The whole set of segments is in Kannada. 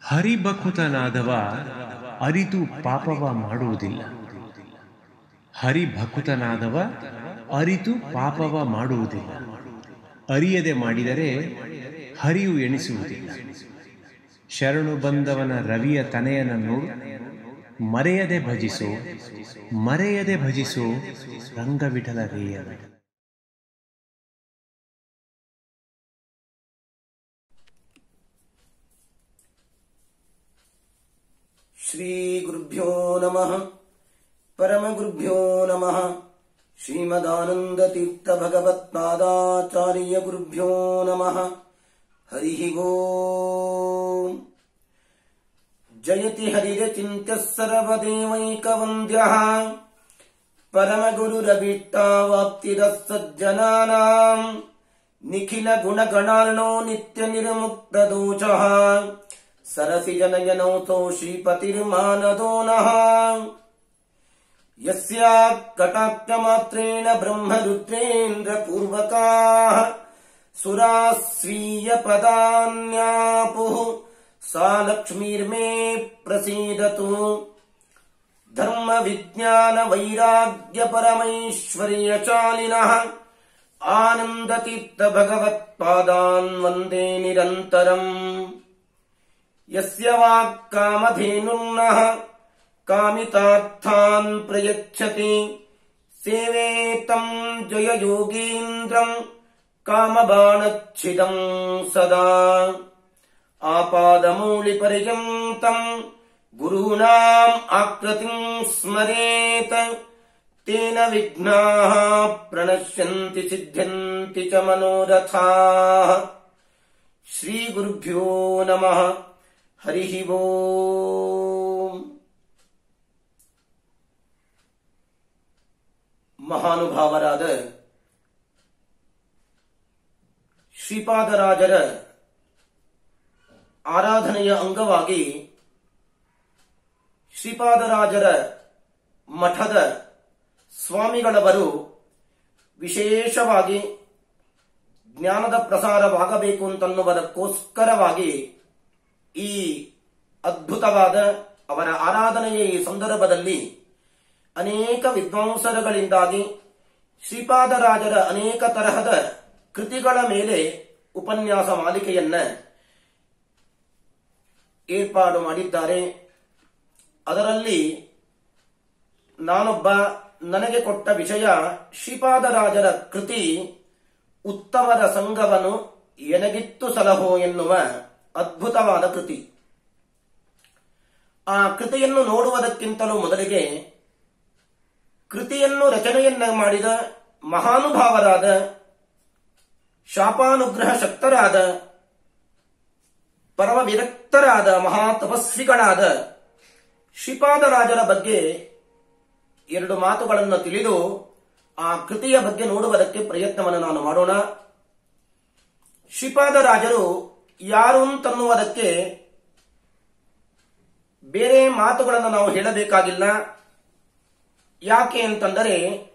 ಹರಿಭಕುತನಾದವ ಅರಿತು ಪಾಪವ ಮಾಡುವುದಿಲ್ಲ ಹರಿಭಕುತನಾದವ ಅರಿತು ಪಾಪವ ಮಾಡುವುದಿಲ್ಲ ಅರಿಯದೆ ಮಾಡಿದರೆ ಹರಿಯು ಎಣಿಸುವುದಿಲ್ಲ ಶರಣು ಬಂದವನ ರವಿಯ ತನೆಯನನ್ನು ಮರೆಯದೆ ಭಜಿಸೋ ಮರೆಯದೆ ಭಜಿಸೋ ರಂಗವಿಠಲ ರೇಯ श्रीगुरुभ्यो नमः परमगुरुभ्यो नमः श्रीमदानन्दतीर्थभगवत्पादाचार्यगुरुभ्यो नमः हरिः ओम् जयति हरिरचिन्त्यः सर्वदेवैकवन्द्यः परमगुरुरभीष्टावाप्तिरः सज्जनानाम् निखिलगुणगणार्णो नित्यनिर्मुक्तदोषः सरसिजनयनौतो श्रीपतिर्मानदो नः यस्यात्कटाक्षमात्रेण ब्रह्मरुद्रेन्द्रपूर्वकाः सुराः स्वीयपदान्यापुः सा लक्ष्मीर्मे प्रसीदतु धर्मविज्ञानवैराग्यपरमैश्वर्यचालिनः आनन्दतीर्थभगवत्पादान् वन्दे निरन्तरम् यस्य वाक्कामधेनुर्नः कामितार्थान् प्रयच्छति सेवेतम् जययोगीन्द्रम् कामबाणच्छिदम् सदा आपादमूलिपर्यन्तम् गुरूणाम् आकृतिम् स्मरेत तेन विघ्नाः प्रणश्यन्ति सिद्ध्यन्ति च मनोरथाः श्रीगुरुभ्यो नमः हरिः ಓಂ ಮಹಾನುಭಾವರಾದ ಶ್ರೀಪಾದರಾಜರ ಆರಾಧನೆಯ ಅಂಗವಾಗಿ ಶ್ರೀಪಾದರಾಜರ ಮಠದ ಸ್ವಾಮಿಗಳವರು ವಿಶೇಷವಾಗಿ ಜ್ಞಾನದ ಪ್ರಸಾರವಾಗಬೇಕು ಅಂತನ್ನುವುದಕ್ಕೋಸ್ಕರವಾಗಿ ಈ ಅದ್ಭುತವಾದ ಅವರ ಆರಾಧನೆಯ ಈ ಸಂದರ್ಭದಲ್ಲಿ ಅನೇಕ ವಿದ್ವಾಂಸರುಗಳಿಂದಾಗಿ ಶ್ರೀಪಾದರಾಜರ ಅನೇಕ ತರಹದ ಕೃತಿಗಳ ಮೇಲೆ ಉಪನ್ಯಾಸ ಮಾಲಿಕೆಯನ್ನ ಏರ್ಪಾಡು ಮಾಡಿದ್ದಾರೆ ಅದರಲ್ಲಿ ನಾನೊಬ್ಬ ನನಗೆ ಕೊಟ್ಟ ವಿಷಯ ಶ್ರೀಪಾದರಾಜರ ಕೃತಿ ಉತ್ತಮರ ಸಂಘವನ್ನು ಎನಗಿತ್ತು ಸಲಹೋ ಎನ್ನುವ ಅದ್ಭುತವಾದ ಕೃತಿ ಆ ಕೃತಿಯನ್ನು ನೋಡುವುದಕ್ಕಿಂತಲೂ ಮೊದಲಿಗೆ ಕೃತಿಯನ್ನು ರಚನೆಯನ್ನ ಮಾಡಿದ ಮಹಾನುಭಾವರಾದ ಶಾಪಾನುಗ್ರಹ ಶಕ್ತರಾದ ಪರಮ ವಿರಕ್ತರಾದ ಮಹಾ ತಪಸ್ವಿಗಳಾದ ಶ್ರೀಪಾದರಾಜರ ಬಗ್ಗೆ ಎರಡು ಮಾತುಗಳನ್ನು ತಿಳಿದು ಆ ಕೃತಿಯ ಬಗ್ಗೆ ನೋಡುವುದಕ್ಕೆ ಪ್ರಯತ್ನವನ್ನು ನಾನು ಮಾಡೋಣ ಶ್ರೀಪಾದರಾಜರು ಯಾರು ಅಂತನ್ನುವುದಕ್ಕೆ ಬೇರೆ ಮಾತುಗಳನ್ನು ನಾವು ಹೇಳಬೇಕಾಗಿಲ್ಲ ಯಾಕೆ ಅಂತಂದರೆ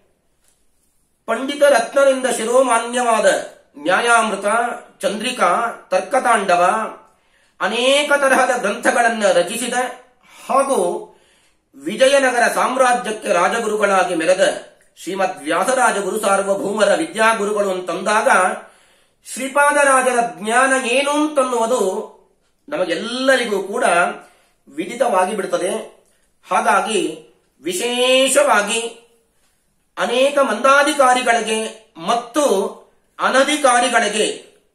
ಪಂಡಿತ ರತ್ನರಿಂದ ಶಿರೋಮಾನ್ಯವಾದ ನ್ಯಾಯಾಮೃತ ಚಂದ್ರಿಕಾ ತರ್ಕತಾಂಡವ ಅನೇಕ ತರಹದ ಗ್ರಂಥಗಳನ್ನು ರಚಿಸಿದ ಹಾಗೂ ವಿಜಯನಗರ ಸಾಮ್ರಾಜ್ಯಕ್ಕೆ ರಾಜಗುರುಗಳಾಗಿ ಮೆರೆದ ಶ್ರೀಮದ್ ವ್ಯಾಸರಾಜ ಗುರು ಸಾರ್ವಭೌಮರ ವಿದ್ಯಾಗುರುಗಳು ಅಂತಂದಾಗ ಶ್ರೀಪಾದರಾಜರ ಜ್ಞಾನ ಏನು ಅಂತನ್ನುವುದು ನಮಗೆಲ್ಲರಿಗೂ ಕೂಡ ವಿದಿತವಾಗಿ ಬಿಡುತ್ತದೆ ಹಾಗಾಗಿ ವಿಶೇಷವಾಗಿ ಅನೇಕ ಮಂದಾಧಿಕಾರಿಗಳಿಗೆ ಮತ್ತು ಅನಧಿಕಾರಿಗಳಿಗೆ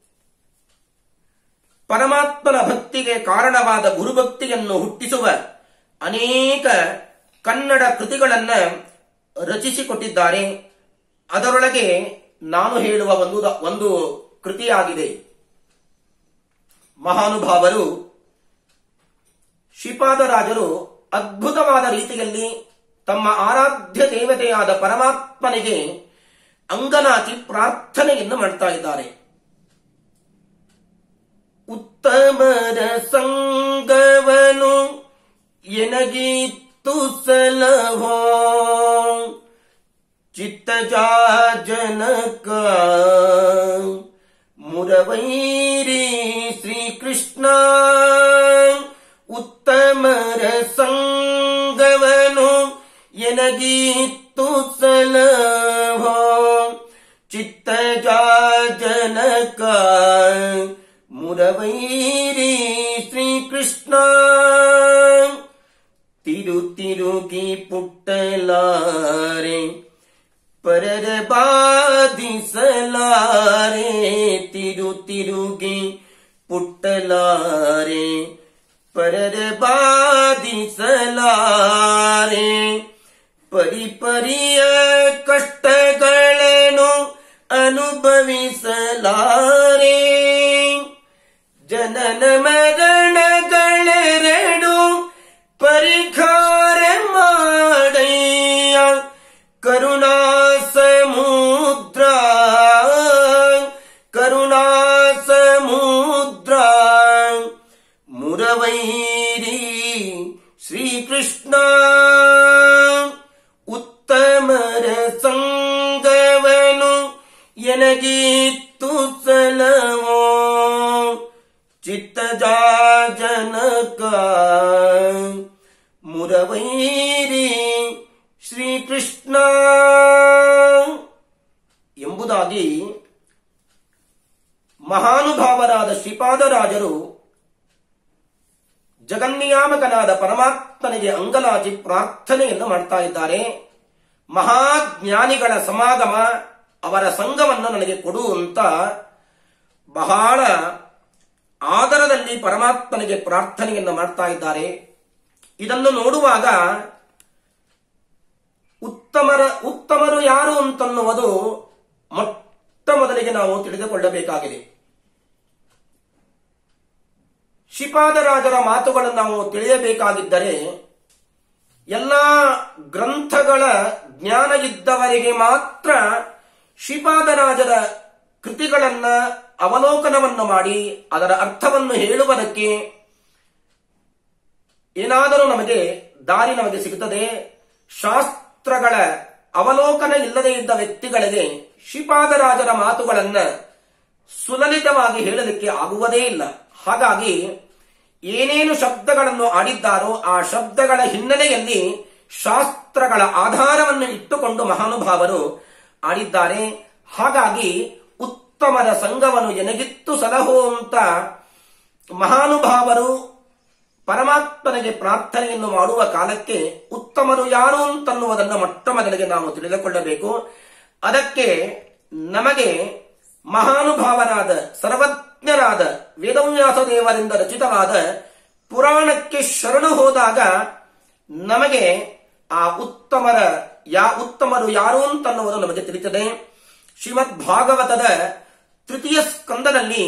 ಪರಮಾತ್ಮನ ಭಕ್ತಿಗೆ ಕಾರಣವಾದ ಗುರುಭಕ್ತಿಯನ್ನು ಹುಟ್ಟಿಸುವ ಅನೇಕ ಕನ್ನಡ ಕೃತಿಗಳನ್ನ ರಚಿಸಿಕೊಟ್ಟಿದ್ದಾರೆ ಅದರೊಳಗೆ ನಾನು ಹೇಳುವ ಒಂದು ಒಂದು ಕೃತಿಯಾಗಿದೆ ಮಹಾನುಭಾವರು ಶ್ರೀಪಾದರಾಜರು ಅದ್ಭುತವಾದ ರೀತಿಯಲ್ಲಿ ತಮ್ಮ ಆರಾಧ್ಯ ದೇವತೆಯಾದ ಪರಮಾತ್ಮನಿಗೆ ಅಂಗನಾಕಿ ಪ್ರಾರ್ಥನೆಯನ್ನು ಮಾಡ್ತಾ ಇದ್ದಾರೆ ಉತ್ತಮರ ಸಂಗವನು ಎನಗಿತ್ತು ಸಲಹೋ ಚಿತ್ತಜಾಜನಕ ಮುರವೈರಿ ಶ್ರೀಕೃಷ್ಣ ಎನಗೀತ್ತು ಸಲಹೋ ಚಿತ್ತ ಜನಕ ಮುರವೈರಿ ಶ್ರೀಕೃಷ್ಣ ತಿರು ತಿರುಗಿ ಪುಟ್ಟಲಾರೆ ಪರರ ಬಾಧಿಸಲಾರೆ ತಿರು ತಿರುಗಿ ಪುಟ್ಟಲಾರೆ ಪರರ ಬಾಧಿಸಲಾರೆ ಪರಿ ಪರಿಯ ಕಷ್ಟಗಳನ್ನು ಅನುಭವಿಸಲಾರೆ ಜನನ ಮರಣಗಳೆರಡು ಪರಿಹಾರ ಮಾಡಯ್ಯ ಕರುಣಾ ಸಮುದ್ರ ಕರುಣಾ ಸಮುದ್ರ ಮುರವೈರಿ ಶ್ರೀಕೃಷ್ಣ ಉತ್ತಮರ ಸಂಗವನು ಎನಗೀತ್ತು ಸಲವೋ ಚಿತ್ತಜ ಜನಕ ಮುರವೈರಿ ಶ್ರೀಕೃಷ್ಣ ಎಂಬುದಾಗಿ ಮಹಾನುಭಾವರಾದ ಶ್ರೀಪಾದರಾಜರು ಜಗನ್ನಿಯಾಮಕನಾದ ಪರಮಾತ್ಮನಿಗೆ ಅಂಗಲಾಚಿ ಪ್ರಾರ್ಥನೆಯನ್ನು ಮಾಡ್ತಾ ಇದ್ದಾರೆ ಮಹಾಜ್ಞಾನಿಗಳ ಸಮಾಗಮ ಅವರ ಸಂಘವನ್ನು ನನಗೆ ಕೊಡು ಅಂತ ಬಹಳ ಆದರದಲ್ಲಿ ಪರಮಾತ್ಮನಿಗೆ ಪ್ರಾರ್ಥನೆಯನ್ನು ಮಾಡ್ತಾ ಇದ್ದಾರೆ ಇದನ್ನು ನೋಡುವಾಗ ಉತ್ತಮರ ಉತ್ತಮರು ಯಾರು ಅಂತನ್ನುವುದು ಮೊಟ್ಟ ಮೊದಲಿಗೆ ನಾವು ತಿಳಿದುಕೊಳ್ಳಬೇಕಾಗಿದೆ ಶಿಪಾದರಾಜರ ಮಾತುಗಳನ್ನು ನಾವು ತಿಳಿಯಬೇಕಾಗಿದ್ದರೆ ಎಲ್ಲ ಗ್ರಂಥಗಳ ಜ್ಞಾನ ಇದ್ದವರಿಗೆ ಮಾತ್ರ ಶ್ರೀಪಾದರಾಜರ ಕೃತಿಗಳನ್ನ ಅವಲೋಕನವನ್ನು ಮಾಡಿ ಅದರ ಅರ್ಥವನ್ನು ಹೇಳುವುದಕ್ಕೆ ಏನಾದರೂ ನಮಗೆ ದಾರಿ ನಮಗೆ ಸಿಗುತ್ತದೆ ಶಾಸ್ತ್ರಗಳ ಅವಲೋಕನ ಇಲ್ಲದೆ ಇದ್ದ ವ್ಯಕ್ತಿಗಳಿಗೆ ಶ್ರೀಪಾದರಾಜರ ಮಾತುಗಳನ್ನ ಸುಲಲಿತವಾಗಿ ಹೇಳಲಿಕ್ಕೆ ಆಗುವುದೇ ಇಲ್ಲ ಹಾಗಾಗಿ ಏನೇನು ಶಬ್ದಗಳನ್ನು ಆಡಿದ್ದಾರೋ ಆ ಶಬ್ದಗಳ ಹಿನ್ನೆಲೆಯಲ್ಲಿ ಶಾಸ್ತ್ರಗಳ ಆಧಾರವನ್ನು ಇಟ್ಟುಕೊಂಡು ಮಹಾನುಭಾವರು ಆಡಿದ್ದಾರೆ ಹಾಗಾಗಿ ಉತ್ತಮರ ಸಂಘವನ್ನು ಎನಗಿತ್ತು ಸಲಹೋ ಅಂತ ಮಹಾನುಭಾವರು ಪರಮಾತ್ಮನಿಗೆ ಪ್ರಾರ್ಥನೆಯನ್ನು ಮಾಡುವ ಕಾಲಕ್ಕೆ ಉತ್ತಮರು ಯಾರು ಅಂತನ್ನುವುದನ್ನು ಮೊಟ್ಟ ಮೊದಲಿಗೆ ನಾವು ತಿಳಿದುಕೊಳ್ಳಬೇಕು ಅದಕ್ಕೆ ನಮಗೆ ಮಹಾನುಭಾವನಾದ ಸರ್ವಜ್ಞರಾದ ವೇದವ್ಯಾಸ ದೇವರಿಂದ ರಚಿತವಾದ ಪುರಾಣಕ್ಕೆ ಶರಣು ಹೋದಾಗ ನಮಗೆ ಆ ಉತ್ತಮರ ಯಾ ಉತ್ತಮರು ಯಾರು ಅಂತನ್ನುವುದು ನಮಗೆ ತಿಳಿತದೆ ಶ್ರೀಮದ್ ಭಾಗವತದ ತೃತೀಯ ಸ್ಕಂದದಲ್ಲಿ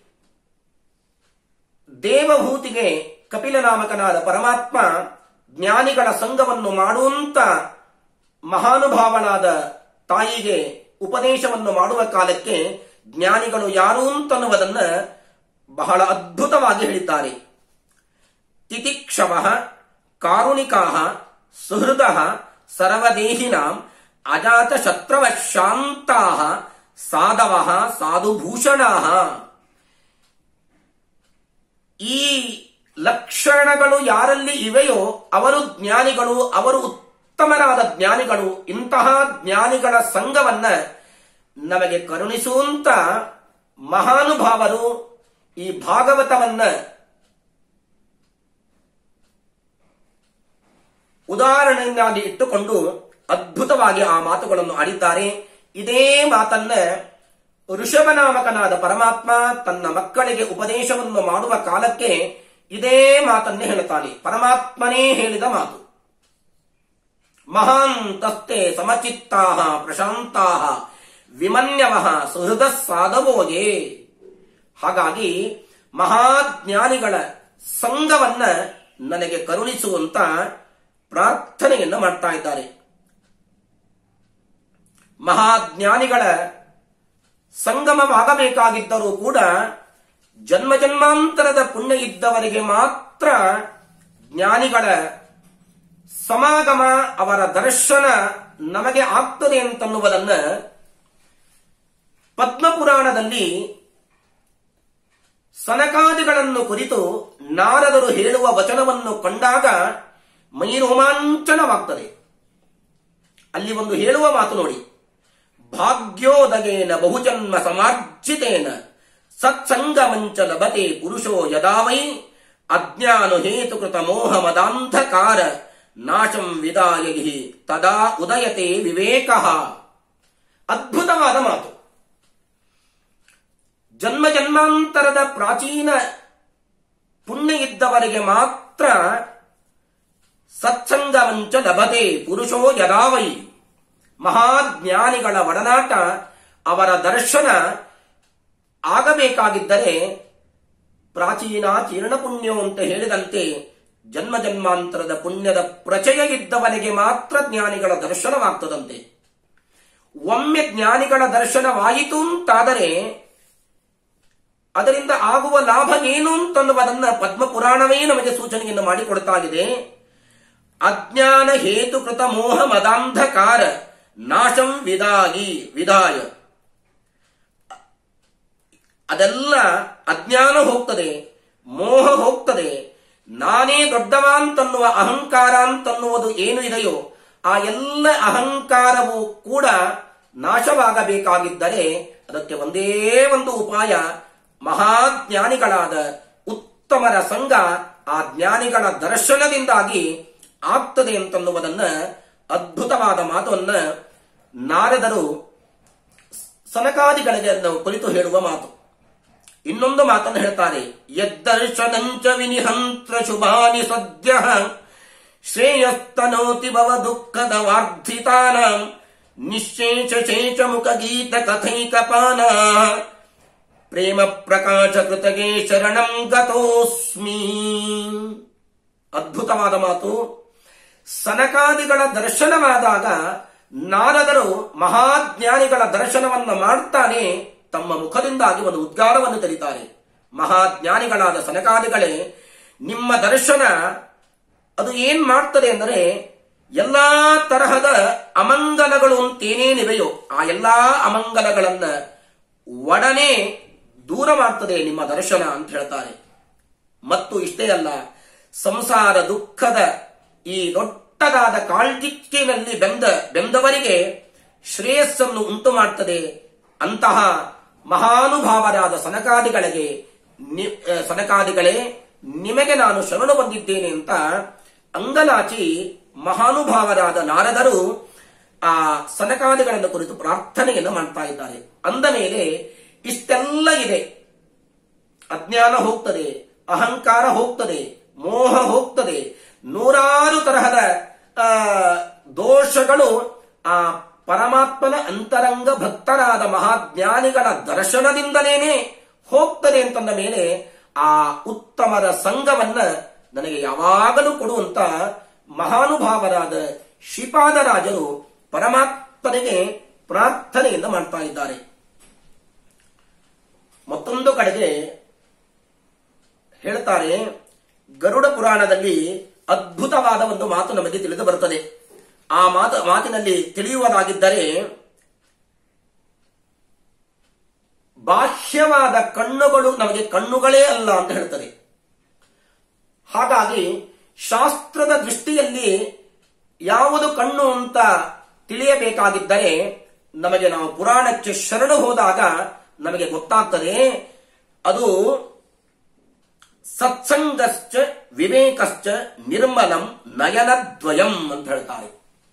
ದೇವಭೂತಿಗೆ ಕಪಿಲನಾಮಕನಾದ ಪರಮಾತ್ಮ ಜ್ಞಾನಿಗಳ ಸಂಘವನ್ನು ಮಾಡುವಂತ ಮಹಾನುಭಾವನಾದ ತಾಯಿಗೆ ಉಪದೇಶವನ್ನು ಮಾಡುವ ಕಾಲಕ್ಕೆ ಜ್ಞಾನಿಗಳು ಯಾರು ಅಂತನ್ನುವುದನ್ನ ಬಹಳ ಅದ್ಭುತವಾಗಿ ಹೇಳಿದ್ದಾರೆ ತಿತಿಕ್ಷವ ಕಾರುಣಿಕಾ ಸುಹೃದ ಸರ್ವದೇಹಿನಾಂ ಅಜಾತ ಶತ್ರವ ಶಾಂತಾ ಸಾಧವ ಸಾಧುಭೂಷಣಾ ಈ ಲಕ್ಷಣಗಳು ಯಾರಲ್ಲಿ ಇವೆಯೋ ಅವರು ಜ್ಞಾನಿಗಳು ಅವರು ಉತ್ತಮರಾದ ಜ್ಞಾನಿಗಳು ಇಂತಹ ಜ್ಞಾನಿಗಳ ಸಂಘವನ್ನ ನಮಗೆ ಕರುಣಿಸುವಂತ ಮಹಾನುಭಾವರು ಈ ಭಾಗವತವನ್ನ ಉದಾಹರಣೆಯಾಗಿ ಇಟ್ಟುಕೊಂಡು ಅದ್ಭುತವಾಗಿ ಆ ಮಾತುಗಳನ್ನು ಆಡಿದ್ದಾರೆ ಇದೇ ಮಾತನ್ನ ಋಷಭನಾಮಕನಾದ ಪರಮಾತ್ಮ ತನ್ನ ಮಕ್ಕಳಿಗೆ ಉಪದೇಶವನ್ನು ಮಾಡುವ ಕಾಲಕ್ಕೆ ಇದೇ ಮಾತನ್ನೇ ಹೇಳುತ್ತಾನೆ ಪರಮಾತ್ಮನೇ ಹೇಳಿದ ಮಾತು ಮಹಾಂತಸ್ತೆ ಸಮಚಿತ್ತಾ ಪ್ರಶಾಂತಾ ವಿಮನ್ಯವ ಸುಹೃದ ಸಾಧವೋಗೆ ಹಾಗಾಗಿ ಮಹಾಜ್ಞಾನಿಗಳ ಸಂಘವನ್ನ ನನಗೆ ಕರುಣಿಸುವಂತ ಪ್ರಾರ್ಥನೆಯನ್ನ ಮಾಡ್ತಾ ಇದ್ದಾರೆ ಮಹಾಜ್ಞಾನಿಗಳ ಸಂಗಮವಾಗಬೇಕಾಗಿದ್ದರೂ ಕೂಡ ಜನ್ಮ ಜನ್ಮಾಂತರದ ಪುಣ್ಯ ಇದ್ದವರಿಗೆ ಮಾತ್ರ ಜ್ಞಾನಿಗಳ ಸಮಾಗಮ ಅವರ ದರ್ಶನ ನಮಗೆ ಆಗ್ತದೆ ಅಂತನ್ನುವುದನ್ನ ಪದ್ಮಪುರಾಣದಲ್ಲಿ ಸನಕಾದಿಗಳನ್ನು ಕುರಿತು ನಾರದರು ಹೇಳುವ ವಚನವನ್ನು ಕಂಡಾಗ ಮೈ ರೋಮಾಂಚನವಾಗ್ತದೆ ಅಲ್ಲಿ ಒಂದು ಹೇಳುವ ಮಾತು ನೋಡಿ ಭಾಗ್ಯೋದಗೇನ ಬಹುಜನ್ಮ ಸಮಾರ್ಜಿತೇನ ಸತ್ಸಂಗಮಂಚ ಲಭತೆ ಪುರುಷೋ ಯದಾ ವೈ ಅಜ್ಞಾನ ಹೇತುಕೃತ ಮೋಹ ಮದಾಂಧಕಾರ ನಾಶಂ ವಿದಾಯಗಿ ತದಾ ಉದಯತೆ ವಿವೇಕ ಅದ್ಭುತವಾದ ಮಾತು ಜನ್ಮ ಜನ್ಮಾಂತರದ ಪ್ರಾಚೀನ ಪುಣ್ಯ ಇದ್ದವರಿಗೆ ಮಾತ್ರ ಸತ್ಸಂಗವಂಚ ಲಭತೆ ಪುರುಷೋ ಯದಾವೈ ಮಹಾಜ್ಞಾನಿಗಳ ಒಡನಾಟ ಅವರ ದರ್ಶನ ಆಗಬೇಕಾಗಿದ್ದರೆ ಪ್ರಾಚೀನ ಚೀರ್ಣ ಪುಣ್ಯೋ ಅಂತ ಹೇಳಿದಂತೆ ಜನ್ಮ ಜನ್ಮಾಂತರದ ಪುಣ್ಯದ ಪ್ರಚಯ ಇದ್ದವನಿಗೆ ಮಾತ್ರ ಜ್ಞಾನಿಗಳ ದರ್ಶನವಾಗ್ತದಂತೆ ಒಮ್ಮೆ ಜ್ಞಾನಿಗಳ ದರ್ಶನವಾಯಿತು ಅಂತಾದರೆ ಅದರಿಂದ ಆಗುವ ಲಾಭ ಏನು ಅಂತನ್ನುವುದನ್ನ ಪದ್ಮಪುರಾಣವೇ ನಮಗೆ ಸೂಚನೆಯನ್ನು ಮಾಡಿಕೊಡ್ತಾ ಇದೆ ಅಜ್ಞಾನ ಹೇತುಕೃತ ಮೋಹ ಮದಾಂಧಕಾರ ನಾಶಂ ವಿದಾಯಿ ವಿದಾಯ ಅದೆಲ್ಲ ಅಜ್ಞಾನ ಹೋಗ್ತದೆ ಮೋಹ ಹೋಗ್ತದೆ ನಾನೇ ದೊಡ್ಡವ ಅಂತನ್ನುವ ಅಹಂಕಾರ ಅಂತನ್ನುವುದು ಏನು ಇದೆಯೋ ಆ ಎಲ್ಲ ಅಹಂಕಾರವು ಕೂಡ ನಾಶವಾಗಬೇಕಾಗಿದ್ದರೆ ಅದಕ್ಕೆ ಒಂದೇ ಒಂದು ಉಪಾಯ ಮಹಾಜ್ಞಾನಿಗಳಾದ ಉತ್ತಮರ ಸಂಘ ಆ ಜ್ಞಾನಿಗಳ ದರ್ಶನದಿಂದಾಗಿ ಆಗ್ತದೆ ಅಂತನ್ನುವುದನ್ನ ಅದ್ಭುತವಾದ ಮಾತನ್ನ ನಾರದರು ಸನಕಾದಿಗಳಿಗೆ ನಾವು ಕುರಿತು ಹೇಳುವ ಮಾತು ಇನ್ನೊಂದು ಮಾತನ್ನು ಹೇಳ್ತಾರೆ ಯದ್ದರ್ಶನಂಚ ವಿನಿಹಂತ್ರ ಶುಭಾನಿ ಸದ್ಯ ಶ್ರೇಯಸ್ತನೋತಿ ಭವ ದುಃಖದ ವಾರ್ಧಿತಾನ ನಿಶೇಷ ಶೇಷ ಮುಖ ಗೀತ ಕಥೈಕಪಾನ ಪ್ರೇಮ ಪ್ರಕಾಶ ಕೃತಗೆ ಶರಣಂ ಗತೋಸ್ಮಿ ಅದ್ಭುತವಾದ ಮಾತು ಸನಕಾದಿಗಳ ದರ್ಶನವಾದಾಗ ನಾರದರು ಮಹಾಜ್ಞಾನಿಗಳ ದರ್ಶನವನ್ನು ಮಾಡ್ತಾನೆ ತಮ್ಮ ಮುಖದಿಂದಾಗಿ ಒಂದು ಉದ್ಗಾರವನ್ನು ತೆರೀತಾರೆ ಮಹಾಜ್ಞಾನಿಗಳಾದ ಸನಕಾದಿಗಳೇ ನಿಮ್ಮ ದರ್ಶನ ಅದು ಏನ್ ಮಾಡ್ತದೆ ಅಂದರೆ ಎಲ್ಲಾ ತರಹದ ಅಮಂಗಲಗಳು ಅಂತೇನೇನಿವೆಯೋ ಆ ಎಲ್ಲಾ ಅಮಂಗಲಗಳನ್ನ ಒಡನೆ ದೂರ ಮಾಡ್ತದೆ ನಿಮ್ಮ ದರ್ಶನ ಅಂತ ಹೇಳ್ತಾರೆ ಮತ್ತು ಇಷ್ಟೇ ಅಲ್ಲ ಸಂಸಾರ ದುಃಖದ ಈ ದೊಡ್ಡದಾದ ಕಾಳ್ಗಿಚ್ಚಿನಲ್ಲಿ ಬೆಂದ ಬೆಂದವರಿಗೆ ಶ್ರೇಯಸ್ಸನ್ನು ಉಂಟು ಮಾಡ್ತದೆ ಅಂತಹ ಮಹಾನುಭಾವರಾದ ಸನಕಾದಿಗಳಿಗೆ ನಿ- ಆ, ಸನಕಾದಿಗಳೇ ನಿಮಗೆ ನಾನು ಶರಣು ಬಂದಿದ್ದೇನೆ ಅಂತ ಅಂಗಲಾಚಿ ಮಹಾನುಭಾವರಾದ ನಾರದರು ಆ ಸನಕಾದಿಗಳನ್ನು ಕುರಿತು ಪ್ರಾರ್ಥನೆಯನ್ನು ಮಾಡ್ತಾ ಇದ್ದಾರೆ ಅಂದ ಮೇಲೆ ಇಷ್ಟೆಲ್ಲ ಇದೆ ಅಜ್ಞಾನ ಹೋಗ್ತದೆ ಅಹಂಕಾರ ಹೋಗ್ತದೆ ಮೋಹ ಹೋಗ್ತದೆ ನೂರಾರು ತರಹದ ಆ, ದೋಷಗಳು ಆ ಪರಮಾತ್ಮನ ಅಂತರಂಗ ಭಕ್ತರಾದ ಮಹಾಜ್ಞಾನಿಗಳ ದರ್ಶನದಿಂದಲೇನೆ ಹೋಗ್ತದೆ ಅಂತಂದ ಮೇಲೆ ಆ ಉತ್ತಮರ ಸಂಘವನ್ನ ನನಗೆ ಯಾವಾಗಲೂ ಕೊಡುವಂತ ಮಹಾನುಭಾವರಾದ ಶ್ರೀಪಾದರಾಜರು ಪರಮಾತ್ಮನಿಗೆ ಪ್ರಾರ್ಥನೆಯಿಂದ ಮಾಡ್ತಾ ಇದ್ದಾರೆ ಮತ್ತೊಂದು ಕಡೆಗೆ ಹೇಳ್ತಾರೆ ಗರುಡ ಪುರಾಣದಲ್ಲಿ ಅದ್ಭುತವಾದ ಒಂದು ಮಾತು ನಮಗೆ ತಿಳಿದು ಬರುತ್ತದೆ ಆ ಮಾತು ಮಾತಿನಲ್ಲಿ ತಿಳಿಯುವುದಾಗಿದ್ದರೆ ಬಾಹ್ಯವಾದ ಕಣ್ಣುಗಳು ನಮಗೆ ಕಣ್ಣುಗಳೇ ಅಲ್ಲ ಅಂತ ಹೇಳ್ತದೆ ಹಾಗಾಗಿ ಶಾಸ್ತ್ರದ ದೃಷ್ಟಿಯಲ್ಲಿ ಯಾವುದು ಕಣ್ಣು ಅಂತ ತಿಳಿಯಬೇಕಾಗಿದ್ದರೆ ನಮಗೆ ನಾವು ಪುರಾಣಕ್ಕೆ ಶರಣು ಹೋದಾಗ ನಮಗೆ ಗೊತ್ತಾಗ್ತದೆ ಅದು ಸತ್ಸಂಗಶ್ಚ ವಿವೇಕಶ್ಚ ನಿರ್ಮಲಂ ನಯನದ್ವಯಂ ಅಂತ ಹೇಳ್ತಾರೆ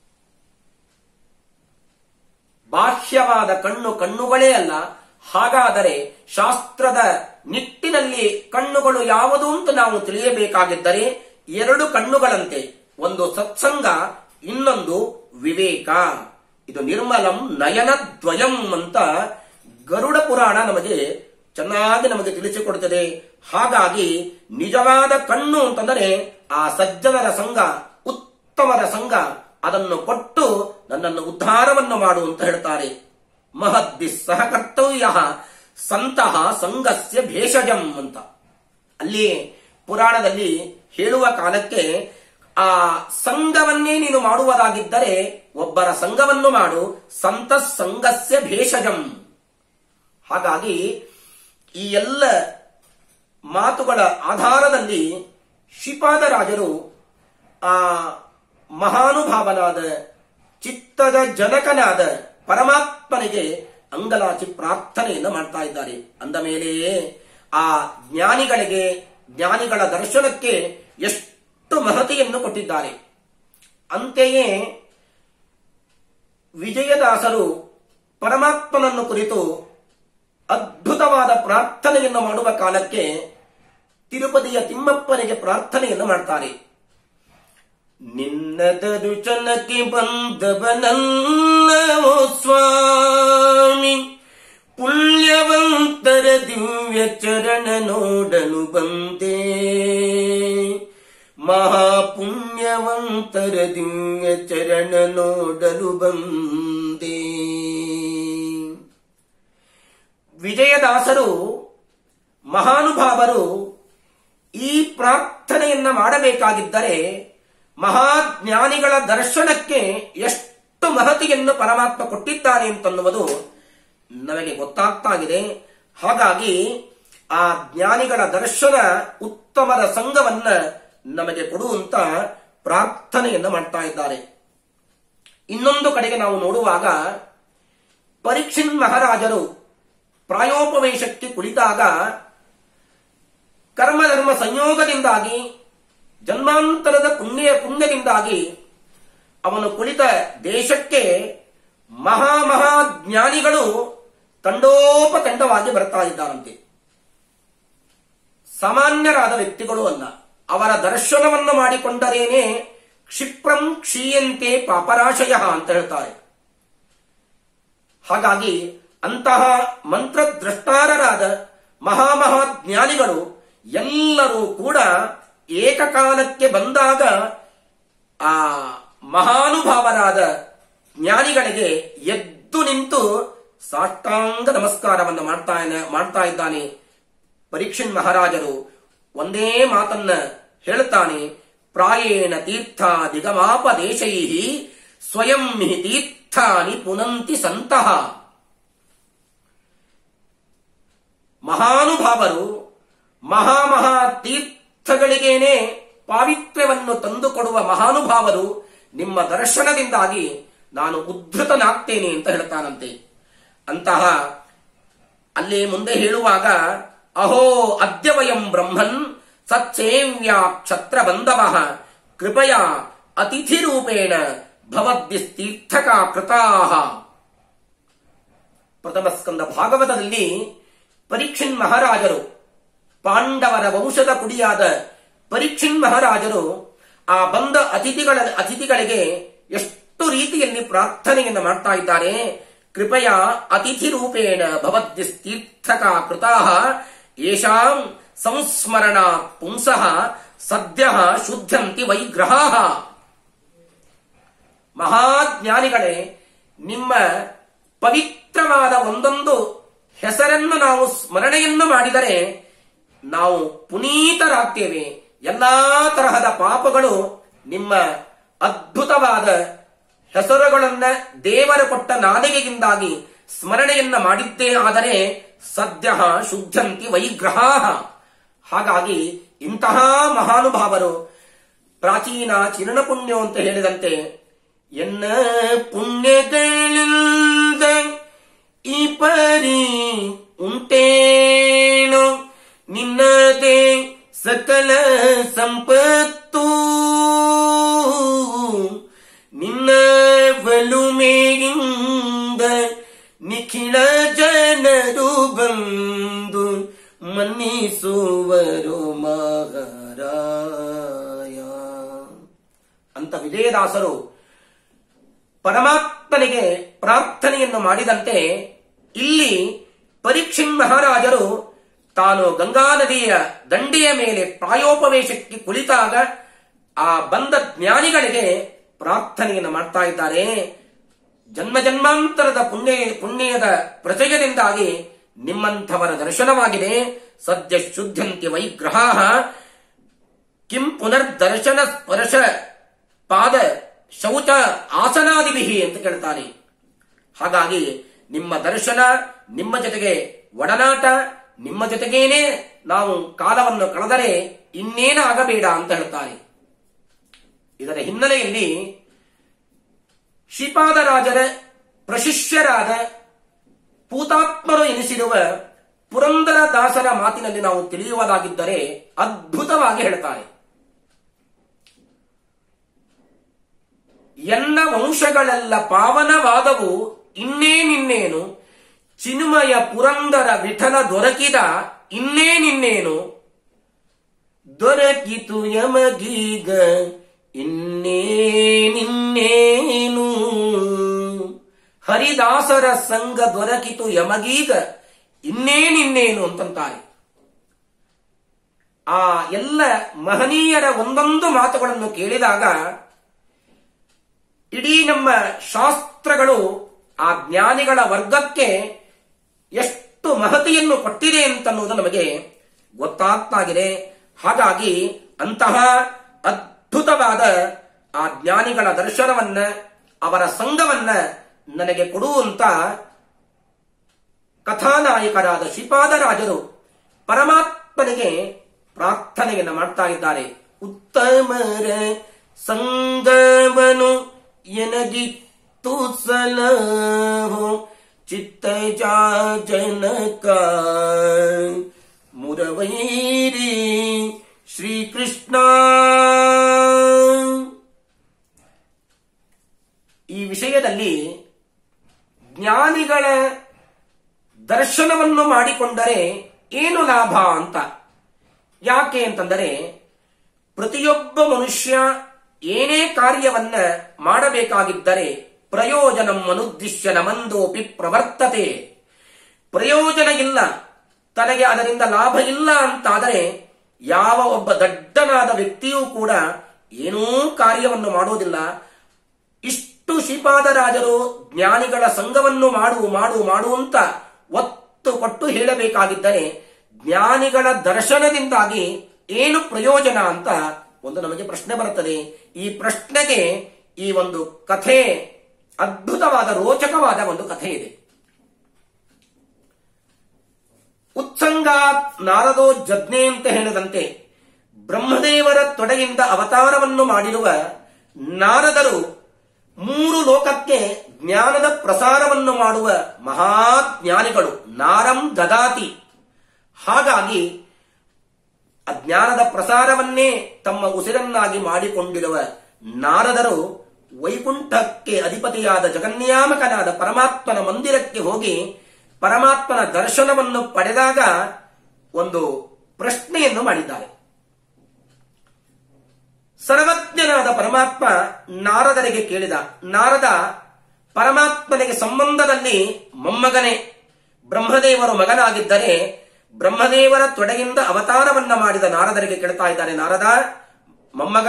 ಬಾಹ್ಯವಾದ ಕಣ್ಣು ಕಣ್ಣುಗಳೇ ಅಲ್ಲ ಹಾಗಾದರೆ ಶಾಸ್ತ್ರದ ನಿಟ್ಟಿನಲ್ಲಿ ಕಣ್ಣುಗಳು ಯಾವುದು ಅಂತ ನಾವು ತಿಳಿಯಬೇಕಾಗಿದ್ದರೆ ಎರಡು ಕಣ್ಣುಗಳಂತೆ ಒಂದು ಸತ್ಸಂಗ ಇನ್ನೊಂದು ವಿವೇಕ ಇದು ನಿರ್ಮಲಂ ನಯನದ್ವಯಂ ಅಂತ ಗರುಡ ಪುರಾಣ ನಮಗೆ ಚೆನ್ನಾಗಿ ನಮಗೆ ತಿಳಿಸಿಕೊಡುತ್ತದೆ ಹಾಗಾಗಿ ನಿಜವಾದ ಕಣ್ಣು ಅಂತಂದರೆ ಆ ಸಜ್ಜನರ ಸಂಘ ಉತ್ತಮರ ಸಂಘ ಅದನ್ನು ಕೊಟ್ಟು ನನ್ನನ್ನು ಉದ್ಧಾರವನ್ನು ಮಾಡು ಅಂತ ಹೇಳ್ತಾರೆ ಮಹದ್ದಿ ಸಹ ಕರ್ತವ್ಯ ಸಂತಹ ಸಂಘಸ್ಯ ಭೇಷಜಂ ಅಂತ ಅಲ್ಲಿ ಪುರಾಣದಲ್ಲಿ ಹೇಳುವ ಕಾಲಕ್ಕೆ ಆ ಸಂಘವನ್ನೇ ನೀನು ಮಾಡುವುದಾಗಿದ್ದರೆ ಒಬ್ಬರ ಸಂಘವನ್ನು ಮಾಡು ಸಂತ ಸಂಘಸ್ಯ ಭೇಷಜಂ ಹಾಗಾಗಿ ಈ ಎಲ್ಲ ಮಾತುಗಳ ಆಧಾರದಲ್ಲಿ ಶ್ರೀಪಾದರಾಜರು ಆ ಮಹಾನುಭಾವನಾದ ಚಿತ್ತದ ಜನಕನಾದ ಪರಮಾತ್ಮನಿಗೆ ಅಂಗಲಾಚಿ ಪ್ರಾರ್ಥನೆಯನ್ನು ಮಾಡ್ತಾ ಇದ್ದಾರೆ ಅಂದ ಮೇಲೆಯೇ ಆ ಜ್ಞಾನಿಗಳಿಗೆ ಜ್ಞಾನಿಗಳ ದರ್ಶನಕ್ಕೆ ಎಷ್ಟು ಮಹತಿಯನ್ನು ಕೊಟ್ಟಿದ್ದಾರೆ ಅಂತೆಯೇ ವಿಜಯದಾಸರು ಪರಮಾತ್ಮನನ್ನು ಕುರಿತು ಅದ್ಭುತವಾದ ಪ್ರಾರ್ಥನೆಯನ್ನು ಮಾಡುವ ಕಾಲಕ್ಕೆ ತಿರುಪತಿಯ ತಿಮ್ಮಪ್ಪನಿಗೆ ಪ್ರಾರ್ಥನೆಯನ್ನು ಮಾಡ್ತಾರೆ ನಿನ್ನ ದರುಚನಕ್ಕೆ ಬಂದವನಲ್ಲವೋ ಸ್ವಾಮಿ ಪುಣ್ಯವಂತರ ದಿವ್ಯ ಚರಣ ನೋಡಲು ಬಂದೆ ಮಹಾಪುಣ್ಯವಂತರ ದಿವ್ಯ ಚರಣ ನೋಡಲು ಬಂದೆ ವಿಜಯದಾಸರು ಮಹಾನುಭಾವರು ಈ ಪ್ರಾರ್ಥನೆಯನ್ನ ಮಾಡಬೇಕಾಗಿದ್ದರೆ ಮಹಾಜ್ಞಾನಿಗಳ ದರ್ಶನಕ್ಕೆ ಎಷ್ಟು ಮಹತಿಯನ್ನು ಪರಮಾತ್ಮ ಕೊಟ್ಟಿದ್ದಾನೆ ಅಂತನ್ನುವುದು ನಮಗೆ ಗೊತ್ತಾಗ್ತಾ ಇದೆ ಹಾಗಾಗಿ ಆ ಜ್ಞಾನಿಗಳ ದರ್ಶನ ಉತ್ತಮದ ಸಂಘವನ್ನ ನಮಗೆ ಕೊಡುವಂತ ಪ್ರಾರ್ಥನೆಯನ್ನು ಮಾಡ್ತಾ ಇದ್ದಾರೆ ಇನ್ನೊಂದು ಕಡೆಗೆ ನಾವು ನೋಡುವಾಗ ಪರೀಕ್ಷಿನ್ ಮಹಾರಾಜರು ಪ್ರಾಯೋಪವೇಶಕ್ಕೆ ಕುಳಿತಾಗ ಕರ್ಮಧರ್ಮ ಸಂಯೋಗದಿಂದಾಗಿ ಜನ್ಮಾಂತರದ ಪುಣ್ಯ ಪುಣ್ಯದಿಂದಾಗಿ ಅವನು ಕುಳಿತ ದೇಶಕ್ಕೆ ಮಹಾ ಮಹಾ ಜ್ಞಾನಿಗಳು ತಂಡೋಪತಂಡವಾಗಿ ಬರ್ತಾ ಇದ್ದಾರಂತೆ ಸಾಮಾನ್ಯರಾದ ವ್ಯಕ್ತಿಗಳು ಅಲ್ಲ ಅವರ ದರ್ಶನವನ್ನು ಮಾಡಿಕೊಂಡರೇನೆ ಕ್ಷಿಪ್ರಂ ಕ್ಷೀಯಂತೆ ಪಾಪರಾಶಯ ಅಂತ ಹೇಳ್ತಾರೆ ಹಾಗಾಗಿ ಅಂತಹ ಮಂತ್ರದ್ರಷ್ಟಾರರಾದ ಮಹಾಮಹಾ ಜ್ಞಾನಿಗಳು ಎಲ್ಲರೂ ಕೂಡ ಏಕಕಾಲಕ್ಕೆ ಬಂದಾಗ ಆ ಮಹಾನುಭಾವರಾದ ಜ್ಞಾನಿಗಳಿಗೆ ಎದ್ದು ನಿಂತು ಸಾಷ್ಟಾಂಗ ನಮಸ್ಕಾರವನ್ನು ಮಾಡ್ತಾ ಮಾಡ್ತಾ ಇದ್ದಾನೆ ಪರೀಕ್ಷನ್ ಮಹಾರಾಜರು ಒಂದೇ ಮಾತನ್ನ ಹೇಳ್ತಾನೆ ಪ್ರಾಯೇಣ ತೀರ್ಥಾದಿಗಮಾಪದೇಶೈ ಸ್ವಯಂ ಹಿ ತೀರ್ಥಾನಿ ಪುನಂತಿ ಸಂತಹ ಮಹಾನುಭಾವರು ಮಹಾಮಹಾ ತೀರ್ಥಗಳಿಗೇನೆ ಪಾವಿತ್ರ್ಯವನ್ನು ತಂದುಕೊಡುವ ಮಹಾನುಭಾವರು ನಿಮ್ಮ ದರ್ಶನದಿಂದಾಗಿ ನಾನು ಉದ್ಧತನಾಗ್ತೇನೆ ಅಂತ ಹೇಳ್ತಾನಂತೆ ಅಂತಹ ಅಲ್ಲಿ ಮುಂದೆ ಹೇಳುವಾಗ ಅಹೋ ಅದ್ಯವಯಂ ಬ್ರಹ್ಮನ್ ಸತ್ಸೇವ್ಯಾ ಕ್ಷತ್ರ ಬಂಧವ ಕೃಪಯ ಅತಿಥಿ ರೂಪೇಣ ಭವದ್ಯಸ್ತೀರ್ಥಕ ಕೃತಾಹ ಪ್ರಥಮ ಸ್ಕಂದ ಭಾಗವತದಲ್ಲಿ ಪರೀಕ್ಷಿನ್ ಮಹಾರಾಜರು ಪಾಂಡವರ ವಂಶದ ಕುಡಿಯಾದ ಪರೀಕ್ಷಿನ್ ಮಹಾರಾಜರು ಆ ಬಂದ ಅತಿಥಿಗಳ ಅತಿಥಿಗಳಿಗೆ ಎಷ್ಟು ರೀತಿಯಲ್ಲಿ ಪ್ರಾರ್ಥನೆಯನ್ನು ಮಾಡ್ತಾ ಇದ್ದಾರೆ ಕೃಪಯ ಅತಿಥಿ ರೂಪೇಣ ಭವದ್ಯಸ್ತೀರ್ಥಕ ಕೃತಾಹ ಯೇಷಾಂ ಸಂಸ್ಮರಣ ಪುಂಸಃ ಸದ್ಯ ಶುದ್ಧಂತಿ ವೈಗ್ರಹ ಮಹಾಜ್ಞಾನಿಗಳೇ ನಿಮ್ಮ ಪವಿತ್ರವಾದ ಒಂದೊಂದು ಹೆಸರನ್ನು ನಾವು ಸ್ಮರಣೆಯನ್ನು ಮಾಡಿದರೆ ನಾವು ಪುನೀತರಾಗ್ತೇವೆ ಎಲ್ಲಾ ತರಹದ ಪಾಪಗಳು ನಿಮ್ಮ ಅದ್ಭುತವಾದ ಹೆಸರುಗಳನ್ನ ದೇವರ ಕೊಟ್ಟ ನಾಲಿಗೆಯಿಂದಾಗಿ ಸ್ಮರಣೆಯನ್ನ ಮಾಡಿದ್ದೇ ಆದರೆ ಸದ್ಯ ಶುದ್ಧಂತಿ ವೈಗ್ರಹ ಹಾಗಾಗಿ ಇಂತಹ ಮಹಾನುಭಾವರು ಪ್ರಾಚೀನ ಚಿರಣ ಪುಣ್ಯ ಅಂತ ಹೇಳಿದಂತೆ ಎನ್ನ ಪುಣ್ಯಗಳಿಂದ ಈ ಪರಿ ಉಂಟೇನೋ ನಿನ್ನದೇ ಸಕಲ ಸಂಪತ್ತು ನಿನ್ನ ಬಲುಮೆಯಿಂದ ನಿಖಿಳ ಜನರು ಬಂದು ಮನ್ನಿಸುವರು ಮಹಾರಾಯ ಅಂತ ವಿಜಯದಾಸರು ಪರಮಾತ್ಮನಿಗೆ ಪ್ರಾರ್ಥನೆಯನ್ನು ಮಾಡಿದಂತೆ ಇಲ್ಲಿ ಪರೀಕ್ಷಿನ್ ಮಹಾರಾಜರು ತಾನು ಗಂಗಾ ನದಿಯ ದಂಡೆಯ ಮೇಲೆ ಪ್ರಾಯೋಪವೇಶಕ್ಕೆ ಕುಳಿತಾಗ ಆ ಬಂದ ಜ್ಞಾನಿಗಳಿಗೆ ಪ್ರಾರ್ಥನೆಯನ್ನು ಮಾಡ್ತಾ ಇದ್ದಾರೆ ಜನ್ಮ ಜನ್ಮಾಂತರದ ಪುಣ್ಯ ಪುಣ್ಯದ ಪ್ರಚಯದಿಂದಾಗಿ ನಿಮ್ಮಂಥವರ ದರ್ಶನವಾಗಿದೆ ಸದ್ಯ ಶುದ್ಧಂತಿ ವೈಗ್ರಹ ಕಿಂ ಪುನರ್ದರ್ಶನ ಸ್ಪರ್ಶ ಪಾದ ಶೌಚ ಆಸನಾದಿಭಿ ಅಂತ ಕೇಳ್ತಾನೆ ಹಾಗಾಗಿ ನಿಮ್ಮ ದರ್ಶನ ನಿಮ್ಮ ಜೊತೆಗೆ ಒಡನಾಟ ನಿಮ್ಮ ಜೊತೆಗೇನೆ ನಾವು ಕಾಲವನ್ನು ಕಳೆದರೆ ಇನ್ನೇನಾಗಬೇಡ ಅಂತ ಹೇಳ್ತಾರೆ ಇದರ ಹಿನ್ನೆಲೆಯಲ್ಲಿ ಶ್ರೀಪಾದರಾಜರ ಪ್ರಶಿಷ್ಯರಾದ ಪೂತಾತ್ಮರು ಎನಿಸಿರುವ ಪುರಂದರ ದಾಸರ ಮಾತಿನಲ್ಲಿ ನಾವು ತಿಳಿಯುವುದಾಗಿದ್ದರೆ ಅದ್ಭುತವಾಗಿ ಹೇಳ್ತಾರೆ ಎನ್ನ ವಂಶಗಳೆಲ್ಲ ಪಾವನವಾದವು ಇನ್ನೇನಿನ್ನೇನು ಚಿನ್ಮಯ ಪುರಂದರ ವಿಠಲ ದೊರಕಿದ ಇನ್ನೇನಿನ್ನೇನು ದೊರಕಿತು ಯಮಗೀಗ ಇನ್ನೇನಿನ್ನೇನು ಹರಿದಾಸರ ಸಂಘ ದೊರಕಿತು ಯಮಗೀಗ ಇನ್ನೇನಿನ್ನೇನು ಅಂತಂತಾರೆ ಆ ಎಲ್ಲ ಮಹನೀಯರ ಒಂದೊಂದು ಮಾತುಗಳನ್ನು ಕೇಳಿದಾಗ ಇಡೀ ನಮ್ಮ ಶಾಸ್ತ್ರಗಳು ಆ ಜ್ಞಾನಿಗಳ ವರ್ಗಕ್ಕೆ ಎಷ್ಟು ಮಹತಿಯನ್ನು ಕೊಟ್ಟಿದೆ ಅಂತನ್ನುವುದು ನಮಗೆ ಗೊತ್ತಾಗ್ತಾಗಿದೆ ಹಾಗಾಗಿ ಅಂತಹ ಅದ್ಭುತವಾದ ಆ ಜ್ಞಾನಿಗಳ ದರ್ಶನವನ್ನ ಅವರ ಸಂಘವನ್ನ ನನಗೆ ಕೊಡುವಂತ ಕಥಾನಾಯಕರಾದ ಶ್ರೀಪಾದರಾಜರು ಪರಮಾತ್ಮನಿಗೆ ಪ್ರಾರ್ಥನೆಯನ್ನು ಮಾಡ್ತಾ ಇದ್ದಾರೆ ಉತ್ತಮರ ಸಂಗವನು ಎನಗಿತ್ತು ಸಲಹೋ ಚಿತ್ತ ಜನಕ ಮುರವೈರಿ ಶ್ರೀಕೃಷ್ಣ ಈ ವಿಷಯದಲ್ಲಿ ಜ್ಞಾನಿಗಳ ದರ್ಶನವನ್ನು ಮಾಡಿಕೊಂಡರೆ ಏನು ಲಾಭ ಅಂತ ಯಾಕೆ ಅಂತಂದರೆ ಪ್ರತಿಯೊಬ್ಬ ಮನುಷ್ಯ ಏನೇ ಕಾರ್ಯವನ್ನ ಮಾಡಬೇಕಾಗಿದ್ದರೆ ಪ್ರಯೋಜನ ಅನುದ್ದಿಶ್ಯ ನಮಂದೋಪಿ ಪ್ರವರ್ತತೆ ಪ್ರಯೋಜನ ಇಲ್ಲ ತನಗೆ ಅದರಿಂದ ಲಾಭ ಇಲ್ಲ ಅಂತಾದರೆ ಯಾವ ಒಬ್ಬ ದಡ್ಡನಾದ ವ್ಯಕ್ತಿಯೂ ಕೂಡ ಏನೂ ಕಾರ್ಯವನ್ನು ಮಾಡೋದಿಲ್ಲ ಇಷ್ಟು ಶ್ರೀಪಾದರಾಜರು ಜ್ಞಾನಿಗಳ ಸಂಘವನ್ನು ಮಾಡು ಮಾಡು ಮಾಡುವಂತ ಒತ್ತು ಕೊಟ್ಟು ಹೇಳಬೇಕಾಗಿದ್ದರೆ ಜ್ಞಾನಿಗಳ ದರ್ಶನದಿಂದಾಗಿ ಏನು ಪ್ರಯೋಜನ ಅಂತ ಒಂದು ನಮಗೆ ಪ್ರಶ್ನೆ ಬರುತ್ತದೆ ಈ ಪ್ರಶ್ನೆಗೆ ಈ ಒಂದು ಕಥೆ ಅದ್ಭುತವಾದ ರೋಚಕವಾದ ಒಂದು ಕಥೆ ಇದೆ ಉತ್ಸಂಗಾತ್ ನಾರದೋ ಜಜ್ಞೆ ಅಂತ ಹೇಳಿದಂತೆ ಬ್ರಹ್ಮದೇವರ ತೊಡೆಯಿಂದ ಅವತಾರವನ್ನು ಮಾಡಿರುವ ನಾರದರು ಮೂರು ಲೋಕಕ್ಕೆ ಜ್ಞಾನದ ಪ್ರಸಾರವನ್ನು ಮಾಡುವ ಮಹಾಜ್ಞಾನಿಗಳು ನಾರಂ ದದಾತಿ ಹಾಗಾಗಿ ಅಜ್ಞಾನದ ಪ್ರಸಾರವನ್ನೇ ತಮ್ಮ ಉಸಿರನ್ನಾಗಿ ಮಾಡಿಕೊಂಡಿರುವ ನಾರದರು ವೈಕುಂಠಕ್ಕೆ ಅಧಿಪತಿಯಾದ ಜಗನ್ಯಾಮಕನಾದ ಪರಮಾತ್ಮನ ಮಂದಿರಕ್ಕೆ ಹೋಗಿ ಪರಮಾತ್ಮನ ದರ್ಶನವನ್ನು ಪಡೆದಾಗ ಒಂದು ಪ್ರಶ್ನೆಯನ್ನು ಮಾಡಿದ್ದಾರೆ ಸರ್ವಜ್ಞನಾದ ಪರಮಾತ್ಮ ನಾರದರಿಗೆ ಕೇಳಿದ ನಾರದ ಪರಮಾತ್ಮನಿಗೆ ಸಂಬಂಧದಲ್ಲಿ ಮೊಮ್ಮಗನೇ ಬ್ರಹ್ಮದೇವರು ಮಗನಾಗಿದ್ದರೆ ಬ್ರಹ್ಮದೇವರ ತೊಡೆಯಿಂದ ಅವತಾರವನ್ನ ಮಾಡಿದ ನಾರದರಿಗೆ ಕೇಳ್ತಾ ಇದ್ದಾನೆ ನಾರದ ಮೊಮ್ಮಗ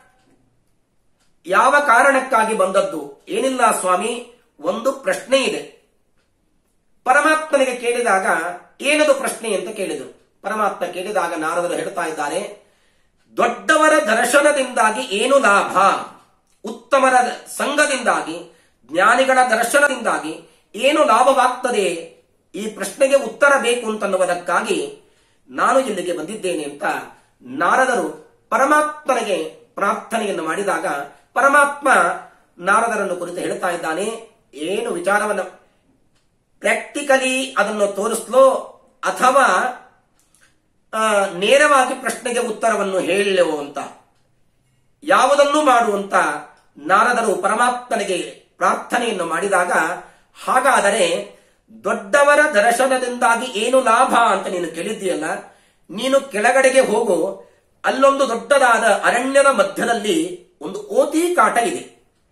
ಯಾವ ಕಾರಣಕ್ಕಾಗಿ ಬಂದದ್ದು ಏನಿಲ್ಲ ಸ್ವಾಮಿ ಒಂದು ಪ್ರಶ್ನೆ ಇದೆ ಪರಮಾತ್ಮನಿಗೆ ಕೇಳಿದಾಗ ಏನದು ಪ್ರಶ್ನೆ ಅಂತ ಕೇಳಿದರು ಪರಮಾತ್ಮ ಕೇಳಿದಾಗ ನಾರದರು ಹೇಳ್ತಾ ಇದ್ದಾರೆ ದೊಡ್ಡವರ ದರ್ಶನದಿಂದಾಗಿ ಏನು ಲಾಭ ಉತ್ತಮರ ಸಂಘದಿಂದಾಗಿ ಜ್ಞಾನಿಗಳ ದರ್ಶನದಿಂದಾಗಿ ಏನು ಲಾಭವಾಗ್ತದೆ ಈ ಪ್ರಶ್ನೆಗೆ ಉತ್ತರ ಬೇಕು ಅಂತನ್ನುವುದಕ್ಕಾಗಿ ನಾನು ಇಲ್ಲಿಗೆ ಬಂದಿದ್ದೇನೆ ಅಂತ ನಾರದರು ಪರಮಾತ್ಮನಿಗೆ ಪ್ರಾರ್ಥನೆಯನ್ನು ಮಾಡಿದಾಗ ಪರಮಾತ್ಮ ನಾರದರನ್ನು ಕುರಿತು ಹೇಳ್ತಾ ಇದ್ದಾನೆ ಏನು ವಿಚಾರವನ್ನು ಪ್ರಾಕ್ಟಿಕಲಿ ಅದನ್ನು ತೋರಿಸ್ಲೋ ಅಥವಾ ಆ, ನೇರವಾಗಿ ಪ್ರಶ್ನೆಗೆ ಉತ್ತರವನ್ನು ಹೇಳಲೆವೋ ಅಂತ ಯಾವುದನ್ನು ಮಾಡುವಂತ ನಾರದರು ಪರಮಾತ್ಮನಿಗೆ ಪ್ರಾರ್ಥನೆಯನ್ನು ಮಾಡಿದಾಗ ಹಾಗಾದರೆ ದೊಡ್ಡವರ ದರ್ಶನದಿಂದಾಗಿ ಏನು ಲಾಭ ಅಂತ ನೀನು ಕೇಳಿದ್ದೀಯಲ್ಲ ನೀನು ಕೆಳಗಡೆಗೆ ಹೋಗು ಅಲ್ಲೊಂದು ದೊಡ್ಡದಾದ ಅರಣ್ಯದ ಮಧ್ಯದಲ್ಲಿ ಒಂದು ಓತಿ ಕಾಟ ಇದೆ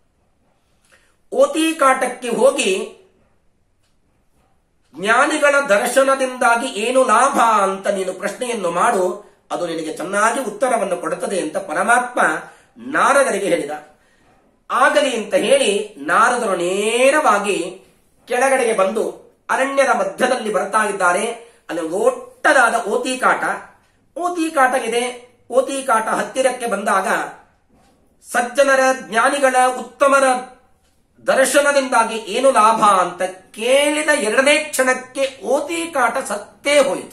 ಓತಿ ಕಾಟಕ್ಕೆ ಹೋಗಿ ಜ್ಞಾನಿಗಳ ದರ್ಶನದಿಂದಾಗಿ ಏನು ಲಾಭ ಅಂತ ನೀನು ಪ್ರಶ್ನೆಯನ್ನು ಮಾಡು ಅದು ನಿನಗೆ ಚೆನ್ನಾಗಿ ಉತ್ತರವನ್ನು ಕೊಡುತ್ತದೆ ಅಂತ ಪರಮಾತ್ಮ ನಾರದರಿಗೆ ಹೇಳಿದ ಆಗಲಿ ಅಂತ ಹೇಳಿ ನಾರದರು ನೇರವಾಗಿ ಕೆಳಗಡೆಗೆ ಬಂದು ಅರಣ್ಯದ ಮಧ್ಯದಲ್ಲಿ ಬರ್ತಾ ಇದ್ದಾರೆ ಅಲ್ಲಿ ಒಂದು ದೊಡ್ಡದಾದ ಓತಿ ಕಾಟ ಓತಿ ಕಾಟ ಇದೆ ಓತಿ ಕಾಟ ಹತ್ತಿರಕ್ಕೆ ಬಂದಾಗ ಸಜ್ಜನರ ಜ್ಞಾನಿಗಳ ಉತ್ತಮರ ದರ್ಶನದಿಂದಾಗಿ ಏನು ಲಾಭ ಅಂತ ಕೇಳಿದ ಎರಡನೇ ಕ್ಷಣಕ್ಕೆ ಓತಿ ಕಾಟ ಸತ್ತೇ ಹೋಯಿತು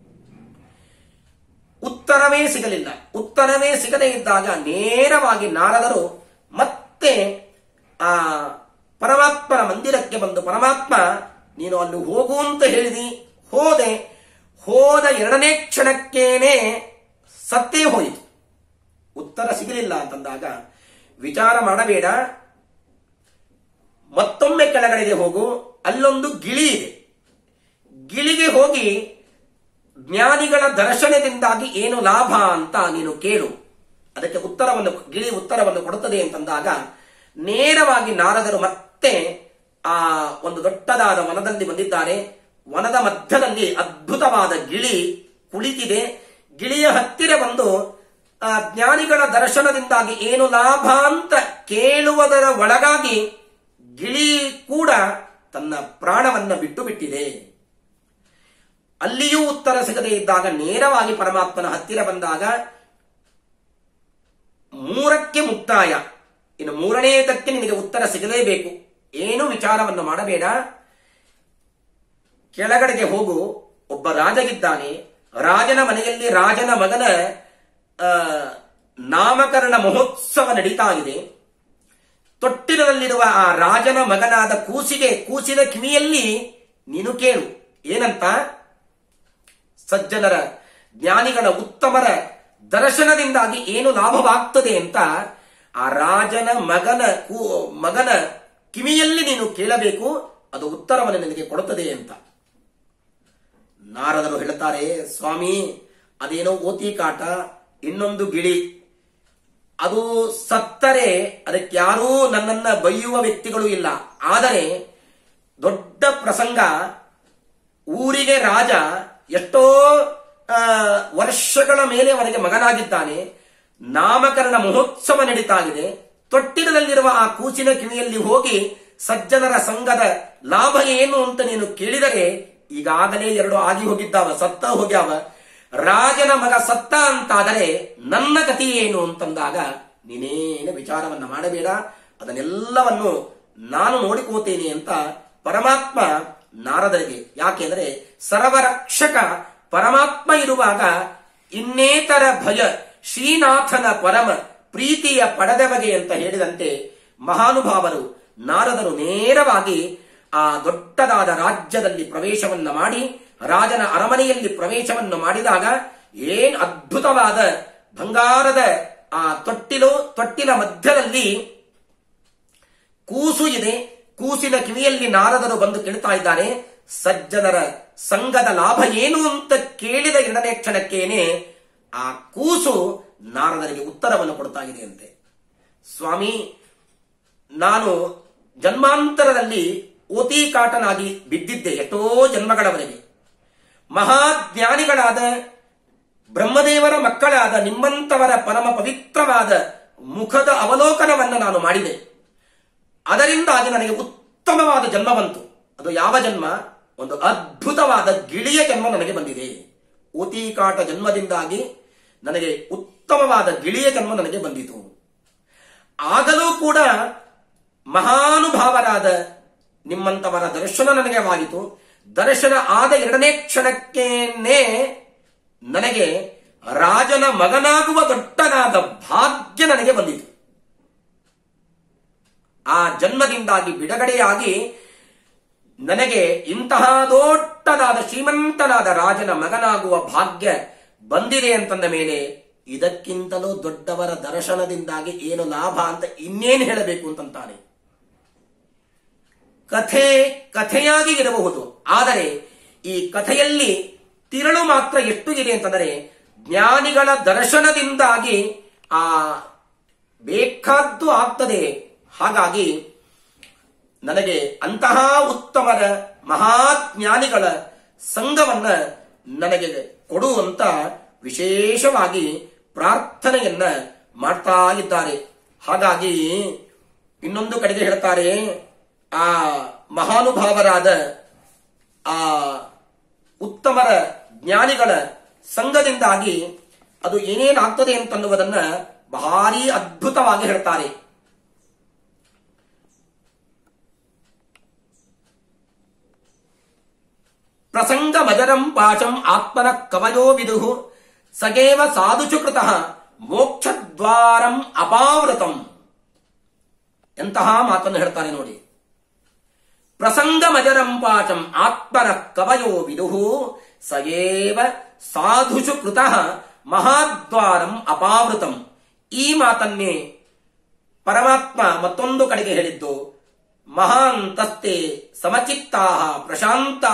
ಉತ್ತರವೇ ಸಿಗಲಿಲ್ಲ ಉತ್ತರವೇ ಸಿಗದೇ ಇದ್ದಾಗ ನೇರವಾಗಿ ನಾರದರು ಮತ್ತೆ ಆ ಪರಮಾತ್ಮನ ಮಂದಿರಕ್ಕೆ ಬಂದು ಪರಮಾತ್ಮ ನೀನು ಅಲ್ಲಿ ಹೋಗು ಅಂತ ಹೇಳಿದಿ ಹೋದೆ ಹೋದ ಎರಡನೇ ಕ್ಷಣಕ್ಕೇನೆ ಸತ್ತೇ ಹೋಯಿತು ಉತ್ತರ ಸಿಗಲಿಲ್ಲ ಅಂತಂದಾಗ ವಿಚಾರ ಮಾಡಬೇಡ ಮತ್ತೊಮ್ಮೆ ಕೆಳಗಡೆಗೆ ಹೋಗು ಅಲ್ಲೊಂದು ಗಿಳಿ ಇದೆ ಗಿಳಿಗೆ ಹೋಗಿ ಜ್ಞಾನಿಗಳ ದರ್ಶನದಿಂದಾಗಿ ಏನು ಲಾಭ ಅಂತ ನೀನು ಕೇಳು ಅದಕ್ಕೆ ಉತ್ತರವನ್ನು ಗಿಳಿ ಉತ್ತರವನ್ನು ಕೊಡುತ್ತದೆ ಅಂತಂದಾಗ ನೇರವಾಗಿ ನಾರದರು ಮತ್ತೆ ಆ ಒಂದು ದೊಡ್ಡದಾದ ವನದಲ್ಲಿ ಬಂದಿದ್ದಾರೆ ವನದ ಮಧ್ಯದಲ್ಲಿ ಅದ್ಭುತವಾದ ಗಿಳಿ ಕುಳಿತಿದೆ ಗಿಳಿಯ ಹತ್ತಿರ ಬಂದು ಆ ಜ್ಞಾನಿಗಳ ದರ್ಶನದಿಂದಾಗಿ ಏನು ಲಾಭ ಅಂತ ಕೇಳುವುದರ ಒಳಗಾಗಿ ಗಿಳಿ ಕೂಡ ತನ್ನ ಪ್ರಾಣವನ್ನ ಬಿಟ್ಟು ಬಿಟ್ಟಿದೆ ಅಲ್ಲಿಯೂ ಉತ್ತರ ಸಿಗದೇ ಇದ್ದಾಗ ನೇರವಾಗಿ ಪರಮಾತ್ಮನ ಹತ್ತಿರ ಬಂದಾಗ ಮೂರಕ್ಕೆ ಮುಕ್ತಾಯ ಇನ್ನು ಮೂರನೆಯದಕ್ಕೆ ನಿನಗೆ ಉತ್ತರ ಸಿಗಲೇಬೇಕು ಏನು ವಿಚಾರವನ್ನು ಮಾಡಬೇಡ ಕೆಳಗಡೆಗೆ ಹೋಗು ಒಬ್ಬ ರಾಜಗಿದ್ದಾನೆ ರಾಜನ ಮನೆಯಲ್ಲಿ ರಾಜನ ಮಗನ ಆ, ನಾಮಕರಣ ಮಹೋತ್ಸವ ನಡೀತಾ ಇದೆ ತೊಟ್ಟಿಲಲ್ಲಿರುವ ಆ ರಾಜನ ಮಗನಾದ ಕೂಸಿಗೆ ಕೂಸಿನ ಕಿವಿಯಲ್ಲಿ ನೀನು ಕೇಳು ಏನಂತ ಸಜ್ಜನರ ಜ್ಞಾನಿಗಳ ಉತ್ತಮರ ದರ್ಶನದಿಂದಾಗಿ ಏನು ಲಾಭವಾಗ್ತದೆ ಅಂತ ಆ ರಾಜನ ಮಗನ ಕೂ- ಮಗನ ಕಿವಿಯಲ್ಲಿ ನೀನು ಕೇಳಬೇಕು ಅದು ಉತ್ತರವನ್ನು ನಿನಗೆ ಕೊಡುತ್ತದೆ ಅಂತ ನಾರದರು ಹೇಳ್ತಾರೆ ಸ್ವಾಮಿ ಅದೇನೋ ಓತಿ ಕಾಟ ಇನ್ನೊಂದು ಗಿಳಿ ಅದು ಸತ್ತರೆ ಅದಕ್ಕೆ ಯಾರೂ ನನ್ನನ್ನ ಬೈಯುವ ವ್ಯಕ್ತಿಗಳು ಇಲ್ಲ ಆದರೆ ದೊಡ್ಡ ಪ್ರಸಂಗ ಊರಿಗೆ ರಾಜ ಎಷ್ಟೋ ಆ, ವರ್ಷಗಳ ಮೇಲೆ ಅವನಿಗೆ ಮಗನಾಗಿದ್ದಾನೆ ನಾಮಕರಣ ಮಹೋತ್ಸವ ನಡೀತಾ ಇದೆ ತೊಟ್ಟಿಲದಲ್ಲಿರುವ ಆ ಕೂಸಿನ ಕಿವಿಯಲ್ಲಿ ಹೋಗಿ ಸಜ್ಜನರ ಸಂಘದ ಲಾಭ ಏನು ಅಂತ ನೀನು ಕೇಳಿದರೆ ಈಗಾಗಲೇ ಎರಡು ಆಗಿ ಹೋಗಿದ್ದಾವ ಸತ್ತ ಹೋಗ್ಯಾವ ರಾಜನ ಮಗ ಸತ್ತ ಅಂತಾದರೆ ನನ್ನ ಗತಿ ಏನು ಅಂತಂದಾಗ ನೀನೇನು ವಿಚಾರವನ್ನ ಮಾಡಬೇಡ ಅದನ್ನೆಲ್ಲವನ್ನು ನಾನು ನೋಡಿಕೋತೇನೆ ಅಂತ ಪರಮಾತ್ಮ ನಾರದರಿಗೆ ಯಾಕೆಂದ್ರೆ ಸರ್ವರಕ್ಷಕ ಪರಮಾತ್ಮ ಇರುವಾಗ ಇನ್ನೇತರ ಭಯ ಶ್ರೀನಾಥನ ಪರಮ ಪ್ರೀತಿಯ ಪಡೆದವಗೆ ಅಂತ ಹೇಳಿದಂತೆ ಮಹಾನುಭಾವರು ನಾರದರು ನೇರವಾಗಿ ಆ ದೊಡ್ಡದಾದ ರಾಜ್ಯದಲ್ಲಿ ಪ್ರವೇಶವನ್ನ ಮಾಡಿ ರಾಜನ ಅರಮನೆಯಲ್ಲಿ ಪ್ರವೇಶವನ್ನು ಮಾಡಿದಾಗ ಏನ್ ಅದ್ಭುತವಾದ ಬಂಗಾರದ ಆ ತೊಟ್ಟಿಲು ತೊಟ್ಟಿಲ ಮಧ್ಯದಲ್ಲಿ ಕೂಸು ಇದೆ ಕೂಸಿನ ಕಿವಿಯಲ್ಲಿ ನಾರದರು ಬಂದು ಕೇಳ್ತಾ ಇದ್ದಾರೆ ಸಜ್ಜನರ ಸಂಘದ ಲಾಭ ಏನು ಅಂತ ಕೇಳಿದ ಎರಡನೇ ಕ್ಷಣಕ್ಕೇನೆ ಆ ಕೂಸು ನಾರದರಿಗೆ ಉತ್ತರವನ್ನು ಕೊಡ್ತಾ ಇದೆ ಅಂತೆ ಸ್ವಾಮಿ ನಾನು ಜನ್ಮಾಂತರದಲ್ಲಿ ಓತಿಕಾಟನಾಗಿ ಬಿದ್ದಿದ್ದೆ ಎಷ್ಟೋ ಜನ್ಮಗಳವರೆಗೆ ಮಹಾಜ್ಞಾನಿಗಳಾದ ಬ್ರಹ್ಮದೇವರ ಮಕ್ಕಳಾದ ನಿಮ್ಮಂತವರ ಪರಮ ಪವಿತ್ರವಾದ ಮುಖದ ಅವಲೋಕನವನ್ನು ನಾನು ಮಾಡಿದೆ ಅದರಿಂದಾಗಿ ನನಗೆ ಉತ್ತಮವಾದ ಜನ್ಮ ಬಂತು ಅದು ಯಾವ ಜನ್ಮ ಒಂದು ಅದ್ಭುತವಾದ ಗಿಳಿಯ ಜನ್ಮ ನನಗೆ ಬಂದಿದೆ ಓತಿಕಾಟ ಜನ್ಮದಿಂದಾಗಿ ನನಗೆ ಉತ್ತಮವಾದ ಗಿಳಿಯ ಜನ್ಮ ನನಗೆ ಬಂದಿತು ಆಗಲೂ ಕೂಡ ಮಹಾನುಭಾವರಾದ ನಿಮ್ಮಂತವರ ದರ್ಶನ ನನಗೆ ಆಯಿತು ದರ್ಶನ ಆದ ಎರಡನೇ ಕ್ಷಣಕ್ಕೇನೆ ನನಗೆ ರಾಜನ ಮಗನಾಗುವ ದೊಡ್ಡನಾದ ಭಾಗ್ಯ ನನಗೆ ಬಂದಿತು ಆ ಜನ್ಮದಿಂದಾಗಿ ಬಿಡುಗಡೆಯಾಗಿ ನನಗೆ ಇಂತಹ ದೊಡ್ಡದಾದ ಶ್ರೀಮಂತನಾದ ರಾಜನ ಮಗನಾಗುವ ಭಾಗ್ಯ ಬಂದಿದೆ ಅಂತಂದ ಮೇಲೆ ಇದಕ್ಕಿಂತಲೂ ದೊಡ್ಡವರ ದರ್ಶನದಿಂದಾಗಿ ಏನು ಲಾಭ ಅಂತ ಇನ್ನೇನು ಹೇಳಬೇಕು ಅಂತಂತಾನೆ ಕಥೆ ಕಥೆಯಾಗಿ ಇರಬಹುದು ಆದರೆ ಈ ಕಥೆಯಲ್ಲಿ ತಿರುಳು ಮಾತ್ರ ಎಷ್ಟು ಇದೆ ಅಂತಂದರೆ ಜ್ಞಾನಿಗಳ ದರ್ಶನದಿಂದಾಗಿ ಆ ಬೇಕಾದ್ದು ಆಗ್ತದೆ ಹಾಗಾಗಿ ನನಗೆ ಅಂತಹ ಉತ್ತಮರ ಮಹಾಜ್ಞಾನಿಗಳ ಸಂಘವನ್ನ ನನಗೆ ಕೊಡುವಂತ ವಿಶೇಷವಾಗಿ ಪ್ರಾರ್ಥನೆಯನ್ನ ಮಾಡ್ತಾ ಇದ್ದಾರೆ ಹಾಗಾಗಿ ಇನ್ನೊಂದು ಕಡೆಗೆ ಹೇಳ್ತಾರೆ ಆ ಮಹಾನುಭಾವರಾದ ಆ ಉತ್ತಮರ ಜ್ಞಾನಿಗಳ ಸಂಘದಿಂದಾಗಿ ಅದು ಏನೇನಾಗ್ತದೆ ಅಂತನ್ನುವುದನ್ನ ಭಾರಿ ಅದ್ಭುತವಾಗಿ ಹೇಳ್ತಾರೆ ಪ್ರಸಂಗ ಮಜರಂ ಪಾಶಂ ಆತ್ಮನ ಕವಯೋ ವಿದುಹು ಸಗೇವ ಸಾಧುಚು ಕೃತಃ ಮೋಕ್ಷದ್ವಾರಂ ಅಪಾವೃತಂ ಎಂತಹ ಮಾತನ್ನು ಹೇಳ್ತಾನೆ ನೋಡಿ ಪ್ರಸಂಗಮಜರಂ ಪಾಠಂ ಆತ್ಮನ ಕವಯೋ ವಿದುಹು ಸಯೇವ ಸಾಧುಷು ಕೃತಃ ಮಹಾದ್ವಾರಂ ಅಪಾವೃತಂ ಈ ಮಾತನ್ನೇ ಪರಮಾತ್ಮ ಮತ್ತೊಂದು ಕಡೆಗೆ ಹೇಳಿದ್ದು ಮಹಾಂತಸ್ತೆ ಸಮಚಿತ್ತಾ ಪ್ರಶಾಂತಾ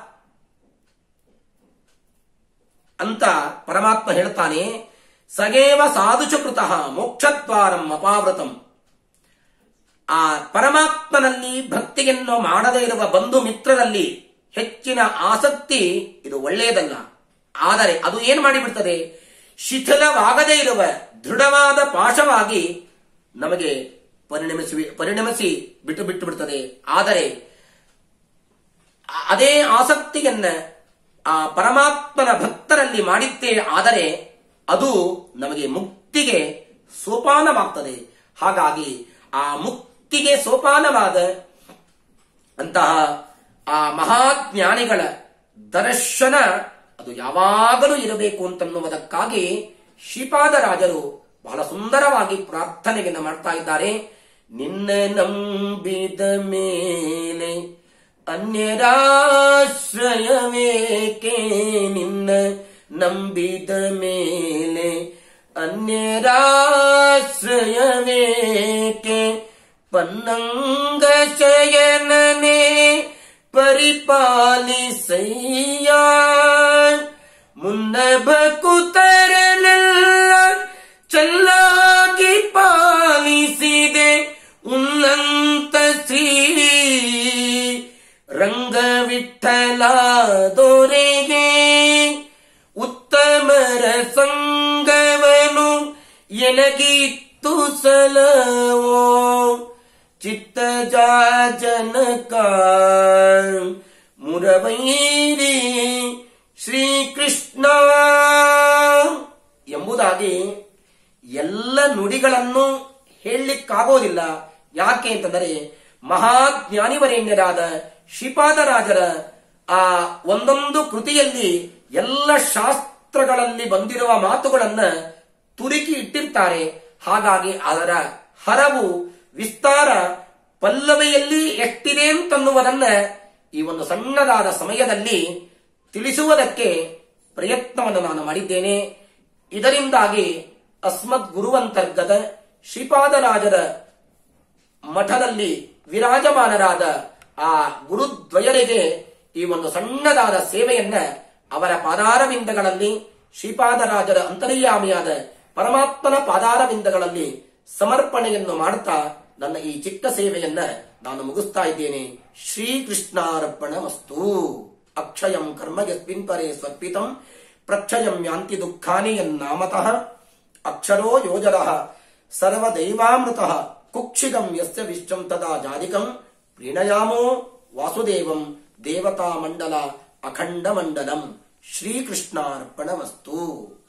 ಅಂತ ಪರಮಾತ್ಮ ಹೇಳ್ತಾನೆ ಸಗೇವ ಸಾಧುಷು ಕೃತಃ ಮೋಕ್ಷದ್ವಾರಂ ಅಪಾವೃತಂ ಆ ಪರಮಾತ್ಮನಲ್ಲಿ ಭಕ್ತಿಯನ್ನು ಮಾಡದೇ ಇರುವ ಬಂಧು ಮಿತ್ರರಲ್ಲಿ ಹೆಚ್ಚಿನ ಆಸಕ್ತಿ ಇದು ಒಳ್ಳೆಯದಲ್ಲ ಆದರೆ ಅದು ಏನು ಮಾಡಿಬಿಡ್ತದೆ ಶಿಥಿಲವಾಗದೇ ಇರುವ ದೃಢವಾದ ಪಾಶವಾಗಿ ನಮಗೆ ಪರಿಣಮಿಸಿ ಪರಿಣಮಿಸಿ ಬಿಟ್ಟು ಬಿಟ್ಟು ಬಿಡ್ತದೆ ಆದರೆ ಅದೇ ಆಸಕ್ತಿಯನ್ನ ಆ ಪರಮಾತ್ಮನ ಭಕ್ತರಲ್ಲಿ ಮಾಡಿದ್ದೇ ಆದರೆ ಅದು ನಮಗೆ ಮುಕ್ತಿಗೆ ಸೋಪಾನವಾಗ್ತದೆ ಹಾಗಾಗಿ ಆ ಮುಕ್ತಿಗೆ ಸೋಪಾನವಾದ ಅಂತಹ ಆ ಮಹಾಜ್ಞಾನಿಗಳ ದರ್ಶನ ಅದು ಯಾವಾಗಲೂ ಇರಬೇಕು ಅಂತನ್ನುವುದಕ್ಕಾಗಿ ಶ್ರೀಪಾದರಾಜರು ಬಹಳ ಸುಂದರವಾಗಿ ಪ್ರಾರ್ಥನೆಯನ್ನು ಮಾಡ್ತಾ ಇದ್ದಾರೆ ನಿನ್ನ ನಂಬಿದ ಮೇಲೆ ಅನ್ಯರಾಶ್ರಯವೇಕೆ ನಿನ್ನ ನಂಬಿದ ಮೇಲೆ ಅನ್ಯರಾಶ್ರಯವೇಕೆ ಪನ್ನಂಗ ಶಯನನೇ ಪರಿಪಾಲಿಸಯ್ಯ ಮುನ್ನ ಬಕುತರನೆಲ್ಲ ಚೆನ್ನಾಗಿ ಪಾಲಿಸಿದೆ ಉನ್ನಂತ ಶ್ರೀ ರಂಗವಿಠಲ ದೊರೆಗೆ ಉತ್ತಮರ ಸಂಗವನು ಎನಗಿತ್ತು ಸಲವೋ ಚಿತ್ತ ಜನಕ ಮುರವೈರಿ ಶ್ರೀಕೃಷ್ಣ ಎಂಬುದಾಗಿ ಎಲ್ಲ ನುಡಿಗಳನ್ನು ಹೇಳಲಿಕ್ಕಾಗೋದಿಲ್ಲ ಯಾಕೆ ಅಂತಂದರೆ ಮಹಾಜ್ಞಾನಿವರೇಣ್ಯರಾದ ಶ್ರೀಪಾದರಾಜರ ಆ ಒಂದೊಂದು ಕೃತಿಯಲ್ಲಿ ಎಲ್ಲ ಶಾಸ್ತ್ರಗಳಲ್ಲಿ ಬಂದಿರುವ ಮಾತುಗಳನ್ನ ತುರುಕಿ ಇಟ್ಟಿರ್ತಾರೆ ಹಾಗಾಗಿ ಅದರ ಹರವು ವಿಸ್ತಾರ ಪಲ್ಲವಿಯಲ್ಲಿ ಎಷ್ಟಿದೆ ಅಂತನ್ನುವುದನ್ನ ಈ ಒಂದು ಸಣ್ಣದಾದ ಸಮಯದಲ್ಲಿ ತಿಳಿಸುವುದಕ್ಕೆ ಪ್ರಯತ್ನವನ್ನು ನಾನು ಮಾಡಿದ್ದೇನೆ ಇದರಿಂದಾಗಿ ಅಸ್ಮದ್ ಗುರುವಂತರ್ಗತ ಶ್ರೀಪಾದರಾಜರ ಮಠದಲ್ಲಿ ವಿರಾಜಮಾನರಾದ ಆ ಗುರುದ್ವಯರಿಗೆ ಈ ಒಂದು ಸಣ್ಣದಾದ ಸೇವೆಯನ್ನ ಅವರ ಪಾದಾರವಿಂದಗಳಲ್ಲಿ ಶ್ರೀಪಾದರಾಜರ ಅಂತರ್ಯಾಮಿಯಾದ ಪರಮಾತ್ಮನ ಪಾದಾರವಿಂದಗಳಲ್ಲಿ ಸಮರ್ಪಣೆಯನ್ನು ಮಾಡುತ್ತಾ ನನ್ನ ಈ ಚಿಕ್ಕ ಸೇವೆಯನ್ನ ನಾನು ಮುಗಿಸ್ತಾ ಇದ್ದೇನೆ ಶ್ರೀಕೃಷ್ಣಾರ್ಪಣ ಮಸ್ತು ಅಕ್ಷಯಂ ಕರ್ಮ ಯಸ್ಮಿನ್ ಪರೇ ಸ್ವರ್ಪಿತಂ ಪ್ರಕ್ಷಯಂ ಯಾಂತಿ ದುಃಖಾನಿ ಯನ್ನಾಮತಃ ಅಕ್ಷರೋ ಯೋಜರ ಸರ್ವದೈವಾಮೃತ ಕುಕ್ಷಿಗಂ ಯಸ್ಯ ವಿಶ್ವಂ ತದಾ ಜಾಲಿಕಂ ಪ್ರೀಣಯಾಮೋ ವಾಸುದೇವಂ ದೇವತಾ ಮಂಡಲ ಅಖಂಡ ಮಂಡಲಂ ಶ್ರೀಕೃಷ್ಣಾರ್ಪಣಮಸ್ತು